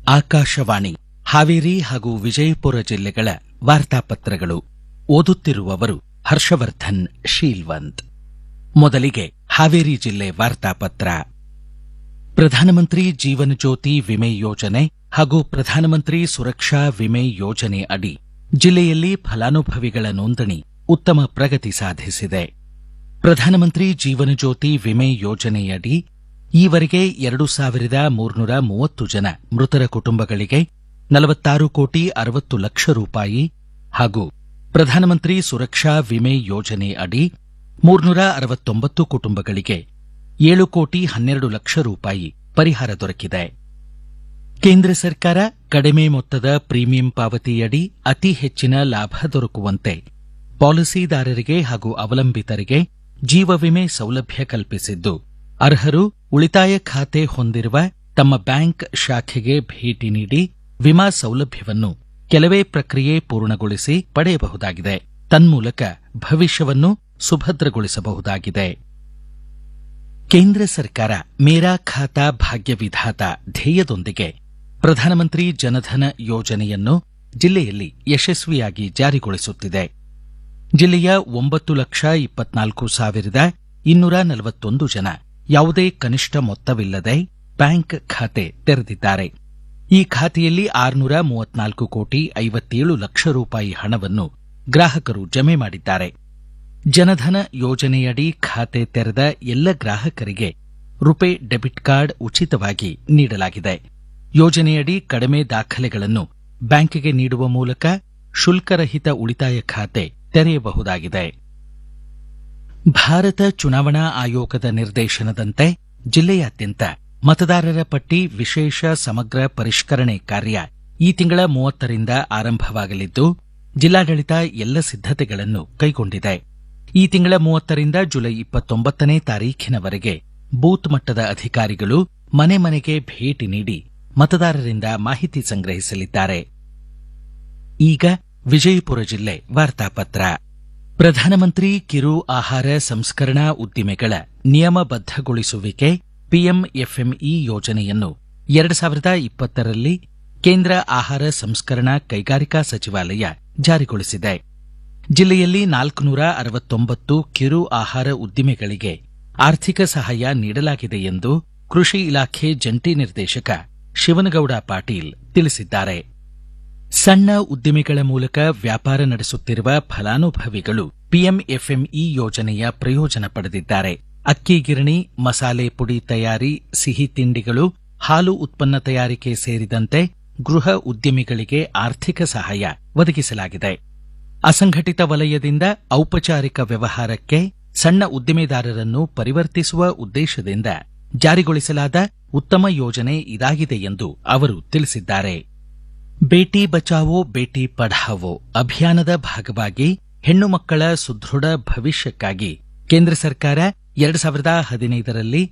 ಆಕಾಶವಾಣಿ ಹಾವೇರಿ ಹಾಗೂ ವಿಜಯಪುರ ಜಿಲ್ಲೆಗಳ ವಾರ್ತಾಪತ್ರಗಳು ಓದುತ್ತಿರುವವರು ಹರ್ಷವರ್ಧನ್ ಶೀಲ್ವಂತ್ ಮೊದಲಿಗೆ ಹಾವೇರಿ ಜಿಲ್ಲೆ ವಾರ್ತಾಪತ್ರ ಪ್ರಧಾನಮಂತ್ರಿ ಜೀವನ ಜ್ಯೋತಿ ವಿಮೆ ಯೋಜನೆ ಹಾಗೂ ಪ್ರಧಾನಮಂತ್ರಿ ಸುರಕ್ಷಾ ವಿಮೆ ಯೋಜನೆ ಅಡಿ ಜಿಲ್ಲೆಯಲ್ಲಿ ಫಲಾನುಭವಿಗಳ ನೋಂದಣಿ ಉತ್ತಮ ಪ್ರಗತಿ ಸಾಧಿಸಿದೆ ಪ್ರಧಾನಮಂತ್ರಿ ಜೀವನ ಜ್ಯೋತಿ ವಿಮೆ ಯೋಜನೆಯಡಿ ಈವರೆಗೆ ಎರಡು ಸಾವಿರದ ಮೂರ್ನೂರ ಮೂವತ್ತು ಜನ ಮೃತರ ಕುಟುಂಬಗಳಿಗೆ ನಲವತ್ತಾರು ಕೋಟಿ ಅರವತ್ತು ಲಕ್ಷ ರೂಪಾಯಿ ಹಾಗೂ ಪ್ರಧಾನಮಂತ್ರಿ ಸುರಕ್ಷಾ ವಿಮೆ ಯೋಜನೆ ಅಡಿ ಮೂರ್ನೂರ ಅರವತ್ತೊಂಬತ್ತು ಕುಟುಂಬಗಳಿಗೆ ಏಳು ಕೋಟಿ ಹನ್ನೆರಡು ಲಕ್ಷ ರೂಪಾಯಿ ಪರಿಹಾರ ದೊರಕಿದೆ ಕೇಂದ್ರ ಸರ್ಕಾರ ಕಡಿಮೆ ಮೊತ್ತದ ಪ್ರೀಮಿಯಂ ಪಾವತಿಯಡಿ ಅತಿ ಹೆಚ್ಚಿನ ಲಾಭ ದೊರಕುವಂತೆ ಪಾಲಿಸಿದಾರರಿಗೆ ಹಾಗೂ ಅವಲಂಬಿತರಿಗೆ ಜೀವ ವಿಮೆ ಸೌಲಭ್ಯ ಕಲ್ಪಿಸಿದ್ದು ಅರ್ಹರು ಉಳಿತಾಯ ಖಾತೆ ಹೊಂದಿರುವ ತಮ್ಮ ಬ್ಯಾಂಕ್ ಶಾಖೆಗೆ ಭೇಟಿ ನೀಡಿ ವಿಮಾ ಸೌಲಭ್ಯವನ್ನು ಕೆಲವೇ ಪ್ರಕ್ರಿಯೆ ಪೂರ್ಣಗೊಳಿಸಿ ಪಡೆಯಬಹುದಾಗಿದೆ ತನ್ಮೂಲಕ ಭವಿಷ್ಯವನ್ನು ಸುಭದ್ರಗೊಳಿಸಬಹುದಾಗಿದೆ ಕೇಂದ್ರ ಸರ್ಕಾರ ಮೇರಾ ಖಾತಾ ಭಾಗ್ಯ ವಿಧಾತ ಧ್ಯೇಯದೊಂದಿಗೆ ಪ್ರಧಾನಮಂತ್ರಿ ಜನಧನ ಯೋಜನೆಯನ್ನು ಜಿಲ್ಲೆಯಲ್ಲಿ ಯಶಸ್ವಿಯಾಗಿ ಜಾರಿಗೊಳಿಸುತ್ತಿದೆ ಜಿಲ್ಲೆಯ ಒಂಬತ್ತು ಲಕ್ಷ ಇಪ್ಪತ್ನಾಲ್ಕು ಸಾವಿರದ ಇನ್ನೂರ ನಲವತ್ತೊಂದು ಜನ ಯಾವುದೇ ಕನಿಷ್ಠ ಮೊತ್ತವಿಲ್ಲದೆ ಬ್ಯಾಂಕ್ ಖಾತೆ ತೆರೆದಿದ್ದಾರೆ ಈ ಖಾತೆಯಲ್ಲಿ ಆರುನೂರ ಮೂವತ್ನಾಲ್ಕು ಕೋಟಿ ಐವತ್ತೇಳು ಲಕ್ಷ ರೂಪಾಯಿ ಹಣವನ್ನು ಗ್ರಾಹಕರು ಜಮೆ ಮಾಡಿದ್ದಾರೆ ಜನಧನ ಯೋಜನೆಯಡಿ ಖಾತೆ ತೆರೆದ ಎಲ್ಲ ಗ್ರಾಹಕರಿಗೆ ರುಪೆ ಡೆಬಿಟ್ ಕಾರ್ಡ್ ಉಚಿತವಾಗಿ ನೀಡಲಾಗಿದೆ ಯೋಜನೆಯಡಿ ಕಡಿಮೆ ದಾಖಲೆಗಳನ್ನು ಬ್ಯಾಂಕಿಗೆ ನೀಡುವ ಮೂಲಕ ಶುಲ್ಕರಹಿತ ಉಳಿತಾಯ ಖಾತೆ ತೆರೆಯಬಹುದಾಗಿದೆ ಭಾರತ ಚುನಾವಣಾ ಆಯೋಗದ ನಿರ್ದೇಶನದಂತೆ ಜಿಲ್ಲೆಯಾದ್ಯಂತ ಮತದಾರರ ಪಟ್ಟಿ ವಿಶೇಷ ಸಮಗ್ರ ಪರಿಷ್ಕರಣೆ ಕಾರ್ಯ ಈ ತಿಂಗಳ ಮೂವತ್ತರಿಂದ ಆರಂಭವಾಗಲಿದ್ದು ಜಿಲ್ಲಾಡಳಿತ ಎಲ್ಲ ಸಿದ್ಧತೆಗಳನ್ನು ಕೈಗೊಂಡಿದೆ ಈ ತಿಂಗಳ ಮೂವತ್ತರಿಂದ ಜುಲೈ ಇಪ್ಪತ್ತೊಂಬತ್ತನೇ ತಾರೀಖಿನವರೆಗೆ ಬೂತ್ ಮಟ್ಟದ ಅಧಿಕಾರಿಗಳು ಮನೆ ಮನೆಗೆ ಭೇಟಿ ನೀಡಿ ಮತದಾರರಿಂದ ಮಾಹಿತಿ ಸಂಗ್ರಹಿಸಲಿದ್ದಾರೆ ಈಗ ವಿಜಯಪುರ ಜಿಲ್ಲೆ ವಾರ್ತಾಪತ್ರ ಪ್ರಧಾನಮಂತ್ರಿ ಕಿರು ಆಹಾರ ಸಂಸ್ಕರಣಾ ಉದ್ದಿಮೆಗಳ ನಿಯಮಬದ್ಧಗೊಳಿಸುವಿಕೆ ಪಿಎಂಎಫ್ಎಂಇ ಯೋಜನೆಯನ್ನು ಎರಡು ಸಾವಿರದ ಇಪ್ಪತ್ತರಲ್ಲಿ ಕೇಂದ್ರ ಆಹಾರ ಸಂಸ್ಕರಣಾ ಕೈಗಾರಿಕಾ ಸಚಿವಾಲಯ ಜಾರಿಗೊಳಿಸಿದೆ ಜಿಲ್ಲೆಯಲ್ಲಿ ನಾಲ್ಕುನೂರ ಅರವತ್ತೊಂಬತ್ತು ಕಿರು ಆಹಾರ ಉದ್ದಿಮೆಗಳಿಗೆ ಆರ್ಥಿಕ ಸಹಾಯ ನೀಡಲಾಗಿದೆ ಎಂದು ಕೃಷಿ ಇಲಾಖೆ ಜಂಟಿ ನಿರ್ದೇಶಕ ಶಿವನಗೌಡ ಪಾಟೀಲ್ ತಿಳಿಸಿದ್ದಾರೆ ಸಣ್ಣ ಉದ್ದಿಮೆಗಳ ಮೂಲಕ ವ್ಯಾಪಾರ ನಡೆಸುತ್ತಿರುವ ಫಲಾನುಭವಿಗಳು ಪಿಎಂಎಫ್ಎಂಇ ಯೋಜನೆಯ ಪ್ರಯೋಜನ ಪಡೆದಿದ್ದಾರೆ ಅಕ್ಕಿ ಗಿರಣಿ ಮಸಾಲೆ ಪುಡಿ ತಯಾರಿ ಸಿಹಿ ತಿಂಡಿಗಳು ಹಾಲು ಉತ್ಪನ್ನ ತಯಾರಿಕೆ ಸೇರಿದಂತೆ ಗೃಹ ಉದ್ಯಮಿಗಳಿಗೆ ಆರ್ಥಿಕ ಸಹಾಯ ಒದಗಿಸಲಾಗಿದೆ ಅಸಂಘಟಿತ ವಲಯದಿಂದ ಔಪಚಾರಿಕ ವ್ಯವಹಾರಕ್ಕೆ ಸಣ್ಣ ಉದ್ದಿಮೆದಾರರನ್ನು ಪರಿವರ್ತಿಸುವ ಉದ್ದೇಶದಿಂದ ಜಾರಿಗೊಳಿಸಲಾದ ಉತ್ತಮ ಯೋಜನೆ ಇದಾಗಿದೆ ಎಂದು ಅವರು ತಿಳಿಸಿದ್ದಾರೆ ಬೇಟಿ ಬಚಾವೋ ಬೇಟಿ ಪಢಾವೋ ಅಭಿಯಾನದ ಭಾಗವಾಗಿ ಹೆಣ್ಣು ಮಕ್ಕಳ ಸುದೃಢ ಭವಿಷ್ಯಕ್ಕಾಗಿ ಕೇಂದ್ರ ಸರ್ಕಾರ ಎರಡು ಸಾವಿರದ ಹದಿನೈದರಲ್ಲಿ